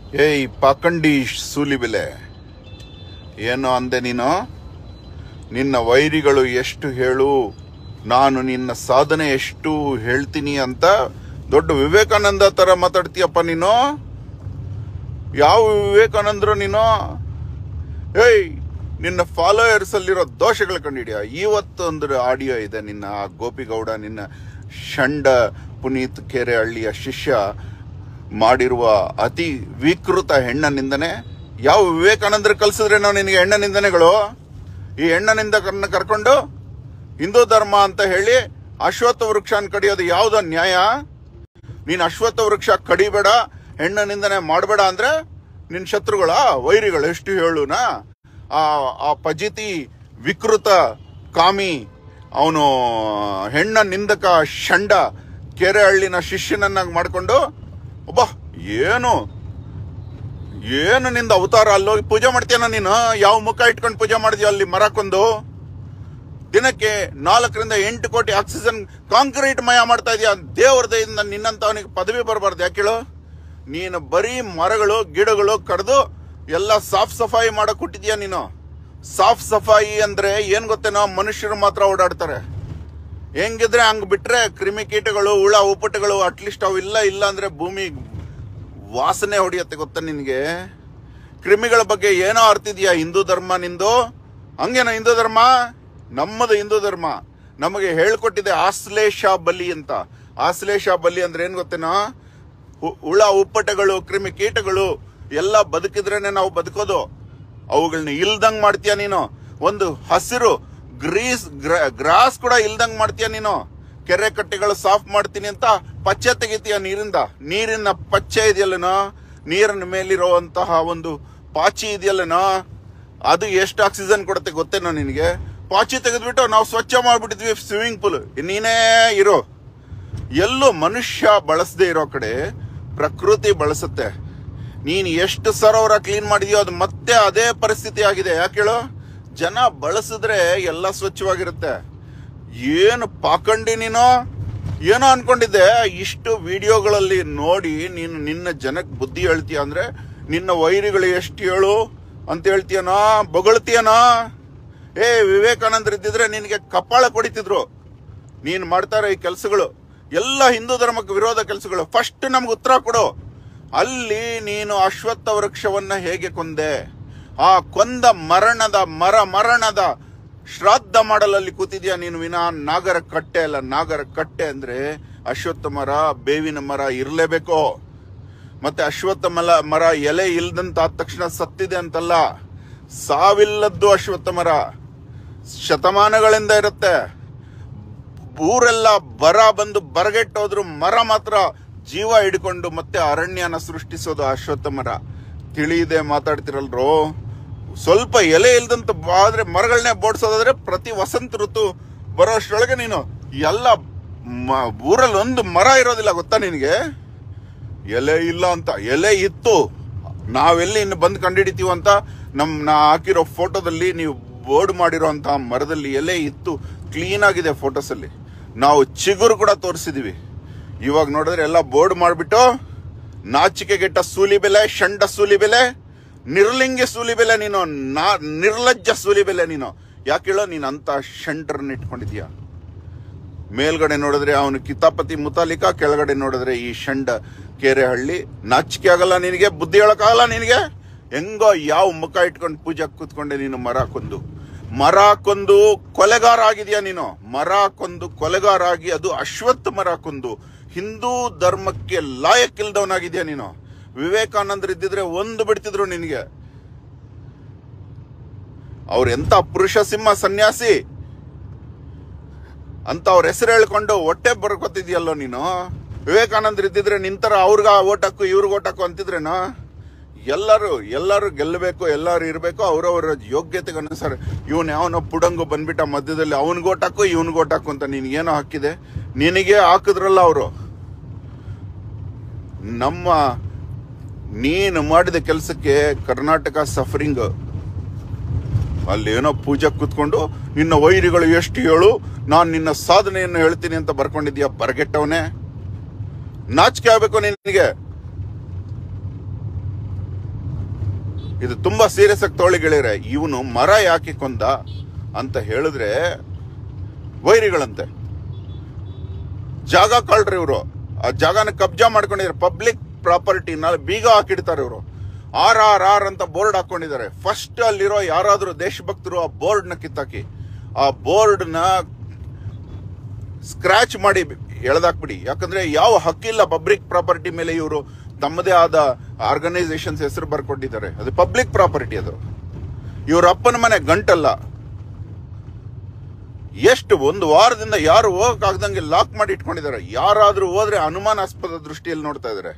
ಏಯ್ ಪಾಕಂಡಿ ಸೂಲಿಬೆಲೆ ಏನು ಅಂದೆ ನೀನು ನಿನ್ನ ವೈರಿಗಳು ಎಷ್ಟು ಹೇಳು ನಾನು ನಿನ್ನ ಸಾಧನೆ ಎಷ್ಟು ಹೇಳ್ತೀನಿ ಅಂತ ದೊಡ್ಡ ವಿವೇಕಾನಂದ ತರ ಮಾತಾಡ್ತೀಯಪ್ಪ ನೀನು ಯಾವ ವಿವೇಕಾನಂದರು ನೀನು ಏಯ್ ನಿನ್ನ ಫಾಲೋಯರ್ಸ್ ಅಲ್ಲಿರೋ ದೋಷಗಳು ಕಂಡಿಡಿಯ ಇವತ್ತೊಂದು ಆಡಿಯೋ ಇದೆ ನಿನ್ನ ಆ ಗೋಪಿಗೌಡ ನಿನ್ನ ಷಂಡ ಪುನೀತ್ ಕೆರೆಹಳ್ಳಿಯ ಶಿಷ್ಯ ಮಾಡಿರುವ ಅತಿ ವಿಕೃತ ಹೆಣ್ಣ ನಿಂದನೆ ಯಾವ ವಿವೇಕಾನಂದರು ಕಲ್ಸಿದ್ರೆ ನಾವು ನಿನಗೆ ಹೆಣ್ಣ ನಿಂದನೆಗಳು ಈ ಹೆಣ್ಣ ನಿಂದಕರನ್ನ ಕರ್ಕೊಂಡು ಹಿಂದೂ ಧರ್ಮ ಅಂತ ಹೇಳಿ ಅಶ್ವತ್ಥ ವೃಕ್ಷನ ಕಡಿಯೋದು ಯಾವ್ದೋ ನ್ಯಾಯ ನೀನ್ ಅಶ್ವತ್ಥ ವೃಕ್ಷ ಕಡಿಬೇಡ ಹೆಣ್ಣ ನಿಂದನೆ ಮಾಡಬೇಡ ಅಂದ್ರೆ ನಿನ್ ಶತ್ರುಗಳ ವೈರಿಗಳು ಎಷ್ಟು ಹೇಳುನಾ ಆ ಆ ಪಜಿತಿ ವಿಕೃತ ಕಾಮಿ ಅವನು ಹೆಣ್ಣ ನಿಂದಕ ಷಂಡ ಕೆರೆಹಳ್ಳಿನ ಶಿಷ್ಯನನ್ನಾಗಿ ಮಾಡ್ಕೊಂಡು ಒಬ್ಬ ಏನು ಏನು ನಿಂದ ಅವತಾರ ಅಲ್ಲೋಗಿ ಪೂಜೆ ಮಾಡ್ತೀಯನ ನೀನು ಯಾವ ಮುಖ ಇಟ್ಕೊಂಡು ಪೂಜೆ ಮಾಡಿದ್ಯೋ ಅಲ್ಲಿ ಮರಕ್ಕೊಂದು ದಿನಕ್ಕೆ ನಾಲ್ಕರಿಂದ ಎಂಟು ಕೋಟಿ ಆಕ್ಸಿಜನ್ ಕಾಂಕ್ರೀಟ್ ಮಯ ಮಾಡ್ತಾ ಇದೆಯಾ ದೇವ್ರ ದಯಿಂದ ನಿನ್ನಂತವನಿಗೆ ಪದವಿ ಬರಬಾರ್ದು ಯಾಕೆ ಹೇಳು ನೀನು ಬರೀ ಮರಗಳು ಗಿಡಗಳು ಕಡ್ದು ಎಲ್ಲ ಸಾಫ್ ಸಫಾಯಿ ಮಾಡಕ್ ಕೊಟ್ಟಿದ್ಯಾ ನೀನು ಸಾಫ್ ಸಫಾಯಿ ಅಂದ್ರೆ ಏನ್ ಗೊತ್ತೇನೋ ಮನುಷ್ಯರು ಮಾತ್ರ ಓಡಾಡ್ತಾರೆ ಹೆಂಗಿದ್ರೆ ಹಂಗ್ ಬಿಟ್ರೆ ಕ್ರಿಮಿಕೀಟಗಳು ಹುಳ ಉಪ್ಪಟಗಳು ಅಟ್ಲೀಸ್ಟ್ ಅವು ಇಲ್ಲ ಇಲ್ಲ ಅಂದ್ರೆ ಭೂಮಿ ವಾಸನೆ ಹೊಡಿಯತ್ತೆ ಗೊತ್ತಾ ನಿನ್ಗೆ ಕ್ರಿಮಿಗಳ ಬಗ್ಗೆ ಏನೋ ಅರ್ತಿದ್ಯಾ ಹಿಂದೂ ಧರ್ಮ ನಿಂದು ಹಂಗೇನೋ ಹಿಂದೂ ಧರ್ಮ ನಮ್ಮದು ಹಿಂದೂ ಧರ್ಮ ನಮಗೆ ಹೇಳ್ಕೊಟ್ಟಿದೆ ಆಶ್ಲೇಷ ಬಲಿ ಅಂತ ಆಶ್ಲೇಷ ಬಲಿ ಅಂದ್ರೆ ಏನ್ ಗೊತ್ತೇನೋ ಹು- ಹುಳ ಉಪ್ಪಟಗಳು ಕ್ರಿಮಿ ಕೀಟಗಳು ಎಲ್ಲ ಬದುಕಿದ್ರೇನೆ ನಾವು ಬದುಕೋದು ಅವುಗಳನ್ನ ಇಲ್ದಂಗ್ ಮಾಡ್ತೀಯ ನೀನು ಒಂದು ಹಸಿರು ಗ್ರೀಸ್ ಗ್ರ- ಗ್ರಾಸ್ ಕೂಡ ಇಲ್ದಂಗ್ ಮಾಡ್ತೀಯ ನೀನು ಕೆರೆ ಕಟ್ಟೆಗಳು ಸಾಫ್ ಮಾಡ್ತೀನಿ ಅಂತ ಪಚ್ಚೆ ತೆಗಿತೀಯ ನೀರಿಂದ ನೀರಿನ ಪಚ್ಚೆ ಇದೆಯಲ್ಲನೋ ನೀರಿನ ಮೇಲಿರುವಂತಹ ಒಂದು ಪಾಚಿ ಇದೆಯಲ್ಲನೋ ಅದು ಎಷ್ಟು ಆಕ್ಸಿಜನ್ ಕೊಡುತ್ತೆ ಗೊತ್ತೇನೋ ನಿನಗೆ ಪಾಚಿ ತೆಗೆದ್ಬಿಟ್ಟು ನಾವು ಸ್ವಚ್ಛ ಮಾಡ್ಬಿಟ್ಟಿದ್ವಿ ಸ್ವಿಮ್ಮಿಂಗ್ ಪೂಲ್ ನೀನೇ ಇರೋ ಎಲ್ಲೂ ಮನುಷ್ಯ ಬಳಸದೇ ಇರೋ ಕಡೆ ಪ್ರಕೃತಿ ಬಳಸುತ್ತೆ ನೀನು ಎಷ್ಟು ಸರೋವರ ಕ್ಲೀನ್ ಮಾಡಿದ್ಯೋ ಅದು ಮತ್ತೆ ಅದೇ ಪರಿಸ್ಥಿತಿ ಆಗಿದೆ ಯಾಕೆ ಹೇಳು ಜನ ಬಳಸಿದ್ರೆ ಎಲ್ಲ ಸ್ವಚ್ಛವಾಗಿರುತ್ತೆ ಏನು ಪಾಕಂಡಿ ನೀನು ಏನೋ ಅನ್ಕೊಂಡಿದ್ದೆ ಇಷ್ಟು ವಿಡಿಯೋಗಳಲ್ಲಿ ನೋಡಿ ನೀನು ನಿನ್ನ ಜನಕ್ಕೆ ಬುದ್ಧಿ ಹೇಳ್ತೀಯ ಅಂದ್ರೆ ನಿನ್ನ ವೈರಿಗಳು ಎಷ್ಟು ಹೇಳು ಅಂತ ಹೇಳ್ತೀಯನೋ ಬೊಗಳ್ತೀಯನೋ ಏ ವಿವೇಕಾನಂದ್ರ ಇದ್ದಿದ್ರೆ ನಿನಗೆ ಕಪಾಳ ಕೊಡಿತಿದ್ರು ನೀನು ಮಾಡ್ತಾರೆ ಈ ಕೆಲಸಗಳು ಎಲ್ಲ ಹಿಂದೂ ಧರ್ಮಕ್ಕೆ ವಿರೋಧ ಕೆಲಸಗಳು ಫಸ್ಟ್ ನಮ್ಗೆ ಉತ್ತರ ಕೊಡು ಅಲ್ಲಿ ನೀನು ಅಶ್ವತ್ಥ ವೃಕ್ಷವನ್ನ ಹೇಗೆ ಕೊಂದೆ ಆ ಕೊಂದ ಮರಣದ ಮರ ಮರಣದ ಶ್ರಾದ್ದ ಮಾಡಲಲ್ಲಿ ಕೂತಿದ್ಯಾ ನೀನು ವಿನಾ ನಾಗರ ಕಟ್ಟೆ ಅಲ್ಲ ನಾಗರ ಕಟ್ಟೆ ಅಂದ್ರೆ ಅಶ್ವತ್ಥ ಮರ ಬೇವಿನ ಮರ ಇರಲೇಬೇಕು ಮತ್ತೆ ಅಶ್ವತ್ಥ ಮಲ ಮರ ಎಲೆ ಇಲ್ದಂತ ಆದ ತಕ್ಷಣ ಸತ್ತಿದೆ ಅಂತಲ್ಲ ಸಾವಿಲ್ಲದ್ದು ಅಶ್ವತ್ಥ ಮರ ಶತಮಾನಗಳಿಂದ ಇರುತ್ತೆ ಊರೆಲ್ಲ ಬರ ಬಂದು ಬರಗೆಟ್ಟೋದ್ರು ಮರ ಮಾತ್ರ ಜೀವ ಹಿಡ್ಕೊಂಡು ಮತ್ತೆ ಅರಣ್ಯನ ಸೃಷ್ಟಿಸೋದು ಅಶ್ವತ್ಥ ಮರ ತಿಳಿಯದೆ ಮಾತಾಡ್ತಿರಲ್ರೋ ಸ್ವಲ್ಪ ಎಲೆ ಇಲ್ದಂತ ಆದ್ರೆ ಮರಗಳನ್ನೇ ಬೋಡ್ಸೋದಾದ್ರೆ ಪ್ರತಿ ವಸಂತ ಋತು ಬರೋ ಅಷ್ಟರೊಳಗೆ ನೀನು ಎಲ್ಲ ಮ- ಊರಲ್ಲಿ ಒಂದು ಮರ ಇರೋದಿಲ್ಲ ಗೊತ್ತಾ ನಿನಗೆ ಎಲೆ ಇಲ್ಲ ಅಂತ ಎಲೆ ಇತ್ತು ನಾವೆಲ್ಲಿ ಇನ್ನು ಬಂದು ಕಂಡಿಡಿತೀವಿ ಅಂತ ನಮ್ ನಾ ಹಾಕಿರೋ ಫೋಟೋದಲ್ಲಿ ನೀವು ಬೋರ್ಡ್ ಮಾಡಿರೋ ಅಂತ ಮರದಲ್ಲಿ ಎಲೆ ಇತ್ತು ಕ್ಲೀನ್ ಆಗಿದೆ ಫೋಟೋಸ್ ಅಲ್ಲಿ ನಾವು ಚಿಗುರು ಕೂಡ ತೋರಿಸಿದೀವಿ ಇವಾಗ ನೋಡಿದ್ರೆ ಎಲ್ಲ ಬೋರ್ಡ್ ಮಾಡಿಬಿಟ್ಟು ನಾಚಿಕೆಗೆಟ್ಟ ಸೂಲಿ ಬೆಲೆ ಷಂಡ ಸೂಲಿ ಬೆಲೆ ನಿರ್ಲಿಂಗಿ ಸೂಲಿ ಬೆಲೆ ನೀನು ನಾ ನಿರ್ಲಜ್ಜ ಸೂಲಿ ಬೆಲೆ ನೀನು ಯಾಕೆ ಹೇಳೋ ನೀನು ಅಂತ ಷಂಡ್ರನ್ನ ಇಟ್ಕೊಂಡಿದ್ಯಾ ಮೇಲ್ಗಡೆ ನೋಡಿದ್ರೆ ಅವನು ಕಿತಾಪತಿ ಮುತಾಲಿಕ ಕೆಳಗಡೆ ನೋಡಿದ್ರೆ ಈ ಷಂಡ ಕೆರೆಹಳ್ಳಿ ನಾಚಿಕೆ ಆಗಲ್ಲ ನಿನಗೆ ಬುದ್ಧಿ ಹೇಳಕ್ಕಾಗಲ್ಲ ನಿನಗೆ ಹೆಂಗೋ ಯಾವ ಮುಖ ಇಟ್ಕೊಂಡು ಪೂಜೆ ಕೂತ್ಕೊಂಡೆ ನೀನು ಮರ ಕೊಂದು ಮರ ಕೊಂದು ಕೊಲೆಗಾರ ಆಗಿದ್ಯಾ ನೀನು ಮರ ಕೊಂದು ಕೊಲೆಗಾರ ಆಗಿ ಅದು ಅಶ್ವತ್ಥ ಮರ ಕೊಂದು ಹಿಂದೂ ಧರ್ಮಕ್ಕೆ ಲಾಯಕ್ಕಿಲ್ದವನಾಗಿದ್ಯಾ ನೀನು ವಿವೇಕಾನಂದ್ರ ಇದ್ದಿದ್ರೆ ಒಂದು ಬಿಡ್ತಿದ್ರು ನಿನಗೆ ಅವ್ರ ಎಂತ ಪುರುಷ ಸಿಂಹ ಸನ್ಯಾಸಿ ಅಂತ ಅವ್ರ ಹೆಸರು ಹೇಳ್ಕೊಂಡು ಹೊಟ್ಟೆ ಬರ್ಕೊತಿದ್ಯಲ್ಲೋ ನೀನು ವಿವೇಕಾನಂದ್ರ ಇದ್ದಿದ್ರೆ ನಿಂತರ ಅವ್ರಿಗ ಓಟ್ ಹಾಕು ಇವ್ರಿಗೆ ಓಟ್ ಹಾಕು ಅಂತಿದ್ರೇನೋ ಎಲ್ಲರೂ ಎಲ್ಲರೂ ಗೆಲ್ಲಬೇಕು ಎಲ್ಲರೂ ಇರಬೇಕು ಅವರವರ ಯೋಗ್ಯತೆಗೆ ಅನುಸಾರ ಇವನ್ ಯಾವನೋ ಪುಡಂಗು ಬಂದ್ಬಿಟ್ಟ ಮಧ್ಯದಲ್ಲಿ ಅವನಿಗೆ ಓಟ್ ಹಾಕು ಇವನ್ಗೆ ಓಟ್ ಹಾಕು ಅಂತ ನಿನಗೇನೋ ಹಾಕಿದೆ ನಿನಗೆ ಹಾಕಿದ್ರಲ್ಲ ಅವರು ನಮ್ಮ ನೀನು ಮಾಡಿದ ಕೆಲಸಕ್ಕೆ ಕರ್ನಾಟಕ ಸಫರಿಂಗ್ ಅಲ್ಲಿ ಏನೋ ಪೂಜೆ ಕೂತ್ಕೊಂಡು ನಿನ್ನ ವೈರಿಗಳು ಎಷ್ಟು ಹೇಳು ನಾನು ನಿನ್ನ ಸಾಧನೆಯನ್ನು ಹೇಳ್ತೀನಿ ಅಂತ ಬರ್ಕೊಂಡಿದ್ಯಾ ಬರಗೆಟ್ಟವನೇ ನಾಚಿಕೆ ಆಗ್ಬೇಕು ನಿನಗೆ ಇದು ತುಂಬಾ ಸೀರಿಯಸ್ ಆಗಿ ತಗೊಳ್ಳಿ ಗೆಳೆಯರೆ ಇವನು ಮರ ಯಾಕೆ ಕೊಂದ ಅಂತ ಹೇಳಿದ್ರೆ ವೈರಿಗಳಂತೆ ಜಾಗ ಕಳ್ರಿ ಇವರು ಆ ಜಾಗನ ಕಬ್ಜಾ ಮಾಡ್ಕೊಂಡಿದ್ದಾರೆ ಪಬ್ಲಿಕ್ ಪ್ರಾಪರ್ಟಿನ ಬೀಗ ಹಾಕಿಡ್ತಾರೆ ಇವರು ಆರ್ ಆರ್ ಆರ್ ಅಂತ ಬೋರ್ಡ್ ಹಾಕೊಂಡಿದ್ದಾರೆ ಫಸ್ಟ್ ಅಲ್ಲಿರೋ ಯಾರಾದ್ರೂ ದೇಶಭಕ್ತರು ಆ ಬೋರ್ಡ್ ನ ಕಿತ್ತಾಕಿ ಆ ಬೋರ್ಡ್ ನ ಸ್ಕ್ರಾಚ್ ಮಾಡಿ ಎಳೆದಾಕ್ಬಿಡಿ ಯಾಕಂದ್ರೆ ಯಾವ ಹಕ್ಕಿಲ್ಲ ಪಬ್ಲಿಕ್ ಪ್ರಾಪರ್ಟಿ ಮೇಲೆ ಇವರು ತಮ್ಮದೇ ಆದ ಆರ್ಗನೈಸೇಷನ್ಸ್ ಹೆಸರು ಬರ್ಕೊಂಡಿದ್ದಾರೆ ಅದು ಪಬ್ಲಿಕ್ ಪ್ರಾಪರ್ಟಿ ಅದು ಇವ್ರ ಅಪ್ಪನ ಮನೆ ಗಂಟಲ್ಲ ಎಷ್ಟು ಒಂದು ವಾರದಿಂದ ಯಾರು ಹೋಗಕ್ಕಾಗ್ದಂಗೆ ಲಾಕ್ ಮಾಡಿ ಇಟ್ಕೊಂಡಿದ್ದಾರೆ ಯಾರಾದ್ರೂ ಹೋದ್ರೆ ಅನುಮಾನಾಸ್ಪದ ದೃಷ್ಟಿಯಲ್ಲಿ ನೋಡ್ತಾ ಇದ್ದಾರೆ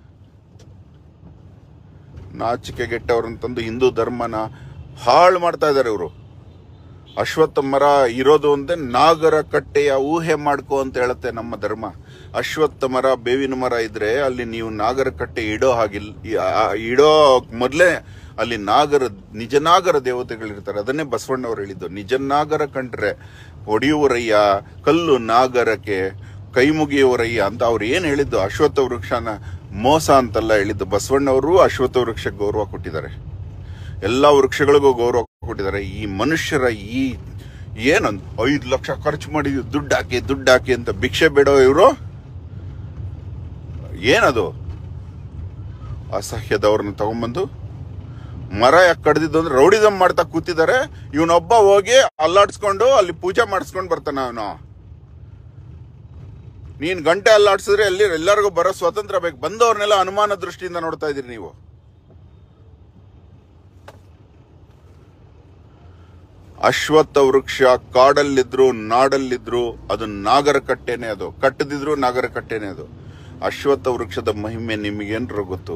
ನಾಚಿಕೆಗೆಟ್ಟವ್ರಂತಂದು ಹಿಂದೂ ಧರ್ಮನ ಹಾಳು ಮಾಡ್ತಾ ಇದ್ದಾರೆ ಇವರು ಅಶ್ವತ್ಥ ಮರ ಇರೋದು ಒಂದೇ ನಾಗರ ಕಟ್ಟೆಯ ಊಹೆ ಮಾಡ್ಕೋ ಅಂತ ಹೇಳುತ್ತೆ ನಮ್ಮ ಧರ್ಮ ಅಶ್ವತ್ಥ ಮರ ಬೇವಿನ ಮರ ಇದ್ರೆ ಅಲ್ಲಿ ನೀವು ನಾಗರ ಕಟ್ಟೆ ಇಡೋ ಹಾಗಿಲ್ ಆ, ಇಡೋ ಮೊದಲೇ ಅಲ್ಲಿ ನಾಗರ ನಿಜ ನಾಗರ ದೇವತೆಗಳಿರ್ತಾರೆ ಅದನ್ನೇ ಬಸವಣ್ಣವ್ರು ಹೇಳಿದ್ದು ನಿಜ ನಾಗರ ಕಂಡ್ರೆ ಹೊಡೆಯುವರಯ್ಯ ಕಲ್ಲು ನಾಗರಕ್ಕೆ ಕೈ ಮುಗಿಯುವರಯ್ಯ ಅಂತ ಅವ್ರು ಏನ್ ಹೇಳಿದ್ದು ಅಶ್ವತ್ಥ ವೃಕ್ಷನ ಮೋಸ ಅಂತಲ್ಲ ಹೇಳಿದ್ದು ಬಸವಣ್ಣವರು ಅಶ್ವತ್ಥ ವೃಕ್ಷಕ್ಕೆ ಗೌರವ ಕೊಟ್ಟಿದ್ದಾರೆ ಎಲ್ಲ ವೃಕ್ಷಗಳಿಗೂ ಗೌರವ ಕೊಟ್ಟಿದ್ದಾರೆ ಈ ಮನುಷ್ಯರ ಈ ಏನೊಂದು ಐದು ಲಕ್ಷ ಖರ್ಚು ಮಾಡಿ ದುಡ್ಡು ಹಾಕಿ ದುಡ್ಡು ಹಾಕಿ ಅಂತ ಭಿಕ್ಷೆ ಬೇಡೋ ಇವರು ಏನದು ಅಸಹ್ಯದವ್ರನ್ನ ತಗೊಂಬಂದು ಮರ ಯಾಕೆ ಕಡ್ದಿದ್ದು ಅಂದ್ರೆ ರೌಡಿಸಮ್ ಮಾಡ್ತಾ ಕೂತಿದ್ದಾರೆ ಇವನೊಬ್ಬ ಹೋಗಿ ಅಲ್ಲಾಡ್ಸ್ಕೊಂಡು ಅಲ್ಲಿ ಪೂಜೆ ಮಾಡಿಸ್ಕೊಂಡು ಬರ್ತಾನ ಅವನು ನೀನ್ ಗಂಟೆ ಅಲ್ಲಾಡ್ಸಿದ್ರೆ ಅಲ್ಲಿ ಎಲ್ಲರಿಗೂ ಬರೋ ಸ್ವಾತಂತ್ರ್ಯ ಬೇಕು ಬಂದವ್ರನ್ನೆಲ್ಲ ಅನುಮಾನ ದೃಷ್ಟಿಯಿಂದ ನೋಡ್ತಾ ಇದೀರಿ ನೀವು ಅಶ್ವತ್ಥ ವೃಕ್ಷ ಕಾಡಲ್ಲಿದ್ರು ನಾಡಲ್ಲಿದ್ರು ಅದು ನಾಗರ ಕಟ್ಟೆನೆ ಅದು ಕಟ್ಟದಿದ್ರು ನಾಗರ ಕಟ್ಟೆನೆ ಅದು ಅಶ್ವತ್ಥ ವೃಕ್ಷದ ಮಹಿಮೆ ನಿಮಗೇನ್ರ ಗೊತ್ತು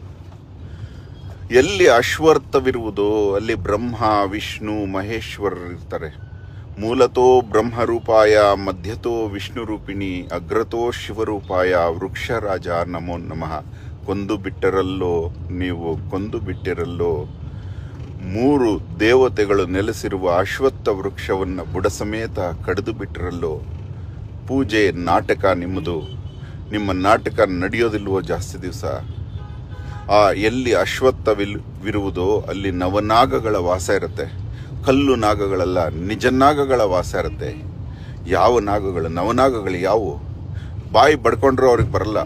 ಎಲ್ಲಿ ಅಶ್ವರ್ಥವಿರುವುದೋ ಅಲ್ಲಿ ಬ್ರಹ್ಮ ವಿಷ್ಣು ಮಹೇಶ್ವರರು ಇರ್ತಾರೆ ಮೂಲತೋ ಬ್ರಹ್ಮರೂಪಾಯ ಮಧ್ಯತೋ ವಿಷ್ಣು ರೂಪಿಣಿ ಅಗ್ರತೋ ಶಿವರೂಪಾಯ ವೃಕ್ಷರಾಜ ನಮೋ ನಮಃ ಕೊಂದು ಬಿಟ್ಟರಲ್ಲೋ ನೀವು ಕೊಂದು ಬಿಟ್ಟಿರಲ್ಲೋ ಮೂರು ದೇವತೆಗಳು ನೆಲೆಸಿರುವ ಅಶ್ವತ್ಥ ವೃಕ್ಷವನ್ನ ಬುಡ ಸಮೇತ ಕಡಿದು ಬಿಟ್ಟಿರಲ್ಲೋ ಪೂಜೆ ನಾಟಕ ನಿಮ್ಮದು ನಿಮ್ಮ ನಾಟಕ ನಡೆಯೋದಿಲ್ವೋ ಜಾಸ್ತಿ ದಿವಸ ಆ ಎಲ್ಲಿ ಅಶ್ವತ್ಥವಿರುವುದೋ ಅಲ್ಲಿ ನವನಾಗಗಳ ವಾಸ ಇರುತ್ತೆ ಕಲ್ಲು ನಾಗಗಳಲ್ಲ ನಿಜ ನಾಗಗಳ ವಾಸ ಇರುತ್ತೆ ಯಾವ ನಾಗಗಳು ನವನಾಗಗಳು ಯಾವುವು ಬಾಯಿ ಬಡ್ಕೊಂಡ್ರು ಅವ್ರಿಗೆ ಬರಲ್ಲ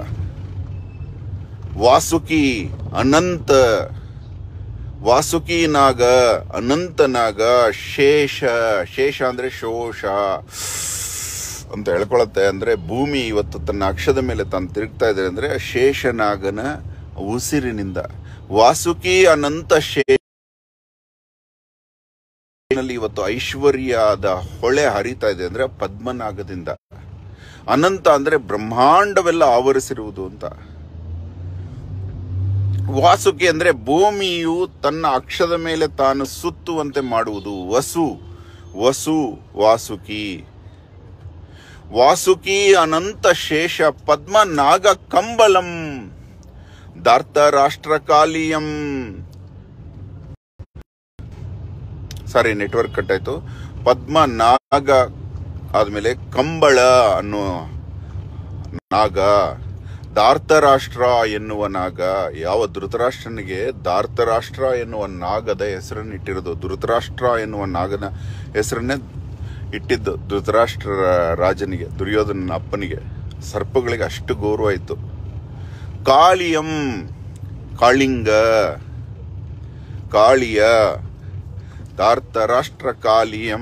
ವಾಸುಕಿ ಅನಂತ ವಾಸುಕಿ ನಾಗ ಅನಂತ ನಾಗ ಶೇಷ ಶೇಷ ಅಂದ್ರೆ ಶೋಷ ಅಂತ ಹೇಳ್ಕೊಳತ್ತೆ ಅಂದ್ರೆ ಭೂಮಿ ಇವತ್ತು ತನ್ನ ಅಕ್ಷದ ಮೇಲೆ ತಾನು ತಿರುಗ್ತಾ ಇದೆ ಅಂದ್ರೆ ಶೇಷನಾಗನ ಉಸಿರಿನಿಂದ ವಾಸುಕಿ ಅನಂತ ಶೇ ನಲ್ಲಿ ಇವತ್ತು ಐಶ್ವರ್ಯದ ಹೊಳೆ ಹರಿತಾ ಇದೆ ಅಂದ್ರೆ ಪದ್ಮನಾಗದಿಂದ ಅನಂತ ಅಂದ್ರೆ ಬ್ರಹ್ಮಾಂಡವೆಲ್ಲ ಆವರಿಸಿರುವುದು ಅಂತ ವಾಸುಕಿ ಅಂದ್ರೆ ಭೂಮಿಯು ತನ್ನ ಅಕ್ಷದ ಮೇಲೆ ತಾನು ಸುತ್ತುವಂತೆ ಮಾಡುವುದು ವಸು ವಸು ವಾಸುಕಿ ವಾಸುಕಿ ಅನಂತ ಶೇಷ ಪದ್ಮ ನಾಗ ಕಂಬಲಂ ದಾರ್ಥ ರಾಷ್ಟ್ರಕಾಲಿಯಂ ಸಾರಿ ನೆಟ್ವರ್ಕ್ ಕಟ್ ಆಯ್ತು ಪದ್ಮ ನಾಗ ಆದ್ಮೇಲೆ ಕಂಬಳ ಅನ್ನೋ ನಾಗ ಧಾರ್ತರಾಷ್ಟ್ರ ಎನ್ನುವ ನಾಗ ಯಾವ ಧೃತರಾಷ್ಟ್ರನಿಗೆ ಧಾರ್ತರಾಷ್ಟ್ರ ಎನ್ನುವ ನಾಗದ ಹೆಸರನ್ನು ಇಟ್ಟಿರೋದು ಧೃತರಾಷ್ಟ್ರ ಎನ್ನುವ ನಾಗನ ಹೆಸರನ್ನೇ ಇಟ್ಟಿದ್ದು ಧೃತರಾಷ್ಟ್ರ ರಾಜನಿಗೆ ದುರ್ಯೋಧನ ಅಪ್ಪನಿಗೆ ಸರ್ಪಗಳಿಗೆ ಅಷ್ಟು ಗೌರವ ಇತ್ತು ಕಾಳಿಯಂ ಕಾಳಿಂಗ ಕಾಳಿಯ ಧಾರ್ತರಾಷ್ಟ್ರ ಕಾಳಿಯಂ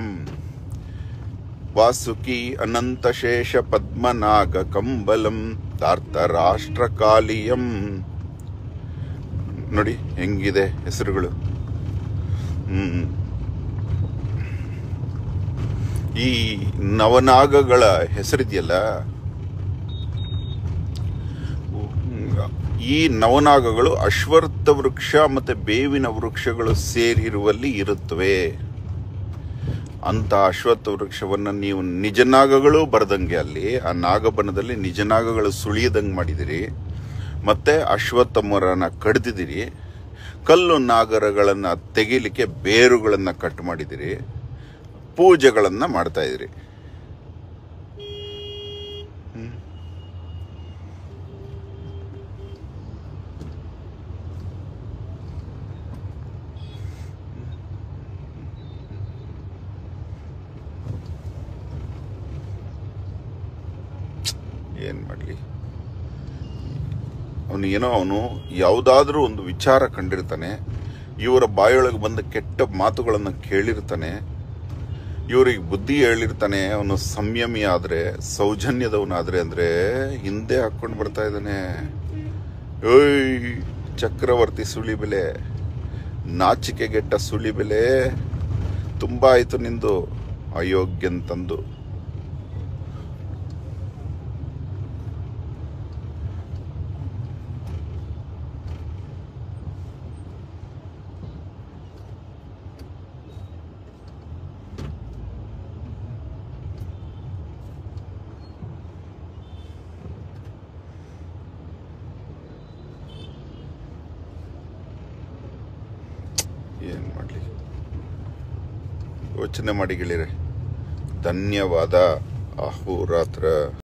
ವಾಸುಕಿ ಅನಂತಶೇಷ ಪದ್ಮನಾಗ ಕಂಬಲಂ ಧಾರ್ತರಾಷ್ಟ್ರ ಕಾಳಿಯಂ ನೋಡಿ ಹೆಂಗಿದೆ ಹೆಸರುಗಳು ಹ್ಮ್ ಈ ನವನಾಗಗಳ ಹೆಸರಿದೆಯಲ್ಲ ಈ ನವನಾಗಗಳು ಅಶ್ವತ್ಥ ವೃಕ್ಷ ಮತ್ತೆ ಬೇವಿನ ವೃಕ್ಷಗಳು ಸೇರಿರುವಲ್ಲಿ ಇರುತ್ತವೆ ಅಂತ ಅಶ್ವತ್ಥ ವೃಕ್ಷವನ್ನ ನೀವು ನಿಜನಾಗಗಳು ಬರದಂಗೆ ಅಲ್ಲಿ ಆ ನಾಗಬನದಲ್ಲಿ ನಿಜನಾಗಗಳು ಸುಳಿಯದಂಗೆ ಮಾಡಿದಿರಿ ಮತ್ತೆ ಅಶ್ವತ್ಥ ಮರನ ಕಡ್ದಿದಿರಿ ಕಲ್ಲು ನಾಗರಗಳನ್ನ ತೆಗಿಲಿಕ್ಕೆ ಬೇರುಗಳನ್ನ ಕಟ್ ಮಾಡಿದಿರಿ ಪೂಜೆಗಳನ್ನ ಮಾಡ್ತಾ ಇದ್ರಿ ಏನ್ ಮಾಡ್ಲಿ ಅವನು ಏನೋ ಅವನು ಯಾವುದಾದ್ರೂ ಒಂದು ವಿಚಾರ ಕಂಡಿರ್ತಾನೆ ಇವರ ಬಾಯೊಳಗೆ ಬಂದ ಕೆಟ್ಟ ಮಾತುಗಳನ್ನು ಕೇಳಿರ್ತಾನೆ ಇವರಿಗೆ ಬುದ್ಧಿ ಹೇಳಿರ್ತಾನೆ ಅವನು ಸಂಯಮಿ ಆದ್ರೆ ಸೌಜನ್ಯದವನಾದ್ರೆ ಅಂದ್ರೆ ಹಿಂದೆ ಹಾಕೊಂಡು ಬರ್ತಾ ಇದ್ದಾನೆ ಓಯ್ ಚಕ್ರವರ್ತಿ ಸುಳಿಬೆಲೆ ನಾಚಿಕೆಗೆಟ್ಟ ಸುಳಿಬೆಲೆ ತುಂಬಾ ಆಯ್ತು ನಿಂದು ಅಯೋಗ್ಯಂತಂದು ಏನ್ ಮಾಡ್ಲಿ ಯೋಚನೆ ಮಾಡಿ ಗೆಳೆಯರೆ ಧನ್ಯವಾದ ಅಹೋರಾತ್ರ